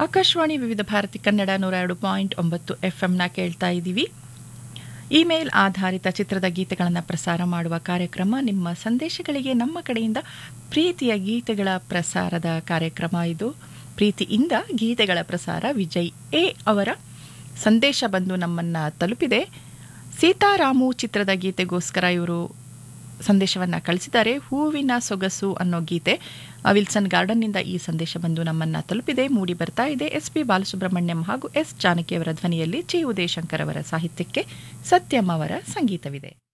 ಆಕಾಶವಾಣಿ ವಿವಿಧ ಭಾರತಿ ಕನ್ನಡ ನೂರ ಎರಡು ಪಾಯಿಂಟ್ ಒಂಬತ್ತು ಎಫ್ ಎಂನ ಕೇಳ್ತಾ ಇದ್ದೀವಿ ಇಮೇಲ್ ಆಧಾರಿತ ಚಿತ್ರದ ಗೀತೆಗಳನ್ನು ಪ್ರಸಾರ ಮಾಡುವ ಕಾರ್ಯಕ್ರಮ ನಿಮ್ಮ ಸಂದೇಶಗಳಿಗೆ ನಮ್ಮ ಕಡೆಯಿಂದ ಪ್ರೀತಿಯ ಗೀತೆಗಳ ಪ್ರಸಾರದ ಕಾರ್ಯಕ್ರಮ ಇದು ಪ್ರೀತಿಯಿಂದ ಗೀತೆಗಳ ಪ್ರಸಾರ ವಿಜಯ್ ಎ ಅವರ ಸಂದೇಶ ಬಂದು ನಮ್ಮನ್ನು ತಲುಪಿದೆ ಸೀತಾರಾಮು ಚಿತ್ರದ ಗೀತೆಗೋಸ್ಕರ ಇವರು ಸಂದೇಶವನ್ನು ಕಳಿಸಿದ್ದಾರೆ ಹೂವಿನ ಸೊಗಸು ಅನ್ನೋ ಗೀತೆ ವಿಲ್ಸನ್ ಗಾರ್ಡನ್ನಿಂದ ಈ ಸಂದೇಶ ಬಂದು ನಮ್ಮನ್ನು ತಲುಪಿದೆ ಮೂಡಿ ಬರ್ತಾ ಇದೆ ಎಸ್ ಪಿ ಬಾಲಸುಬ್ರಹ್ಮಣ್ಯಂ ಹಾಗೂ ಎಸ್ ಜಾನಕಿಯವರ ಧ್ವನಿಯಲ್ಲಿ ಚಿ ಉದಯಶಂಕರ್ ಅವರ ಸಾಹಿತ್ಯಕ್ಕೆ ಸತ್ಯಂ ಅವರ ಸಂಗೀತವಿದೆ